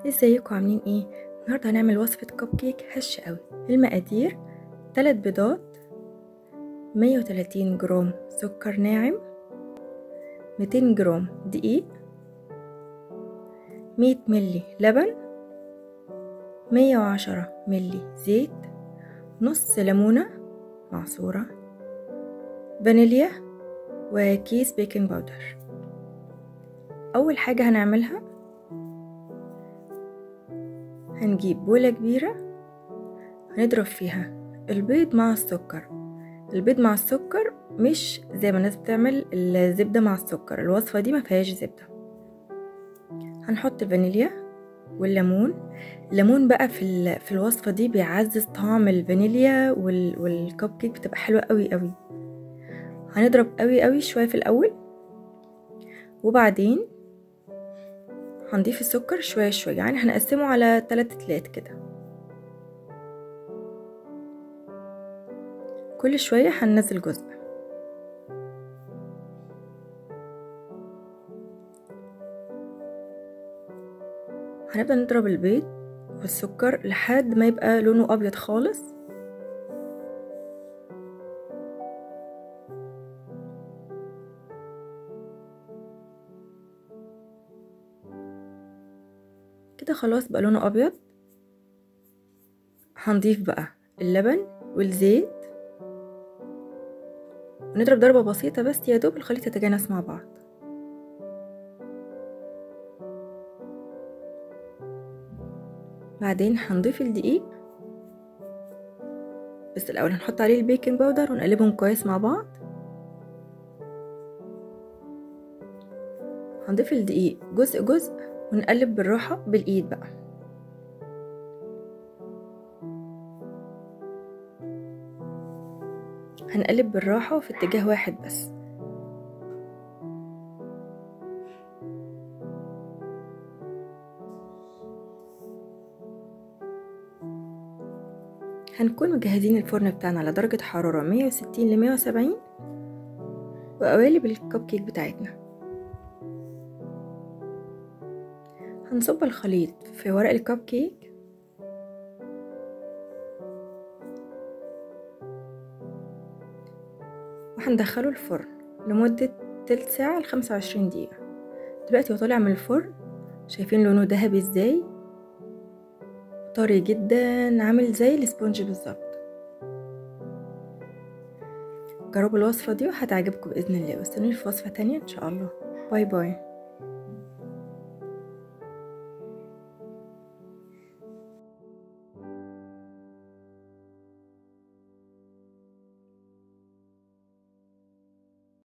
ازيكم عاملين ايه النهارده هنعمل وصفه كب كيك هشه قوي المقادير 3 بيضات 130 جرام سكر ناعم 200 جرام دقيق 100 ملي لبن 110 ملي زيت نص ليمونه معصوره فانيليا وكيس بيكنج باودر اول حاجه هنعملها هنجيب بولة كبيرة هنضرب فيها البيض مع السكر البيض مع السكر مش زي ما الناس بتعمل الزبدة مع السكر الوصفة دي ما فيهاش زبدة هنحط فانيليا والليمون الليمون بقى في, في الوصفة دي بيعزز طعم الفانيليا وال... والكب كيك بتبقى حلوة قوي قوي هنضرب قوي قوي شوية في الأول وبعدين هنضيف السكر شوية شوية يعني هنقسمه على تلات تلات كده كل شوية هننزل جزء هنبدأ نضرب البيض والسكر لحد ما يبقى لونه أبيض خالص كده خلاص بقى لونه ابيض هنضيف بقى اللبن والزيت ونضرب ضربة بسيطة بس يا دوب الخليط يتجانس مع بعض بعدين هنضيف الدقيق بس الأول هنحط عليه البيكنج باودر ونقلبهم كويس مع بعض هنضيف الدقيق جزء جزء ونقلب بالراحة بالإيد بقى هنقلب بالراحة في اتجاه واحد بس هنكون مجهزين الفرن بتاعنا على درجة حرارة 160 ل 170 وقوالب الكب كيك بتاعتنا هنصب الخليط في ورق الكب كيك وهندخله الفرن لمدة تلت ساعة لخمسة وعشرين دقيقة دلوقتي هو طالع من الفرن شايفين لونه ذهبي ازاي طري جدا عامل زي الاسبونج بالظبط جربوا الوصفة دي وهتعجبكم بإذن الله واستنوني في وصفة تانية إن شاء الله باي باي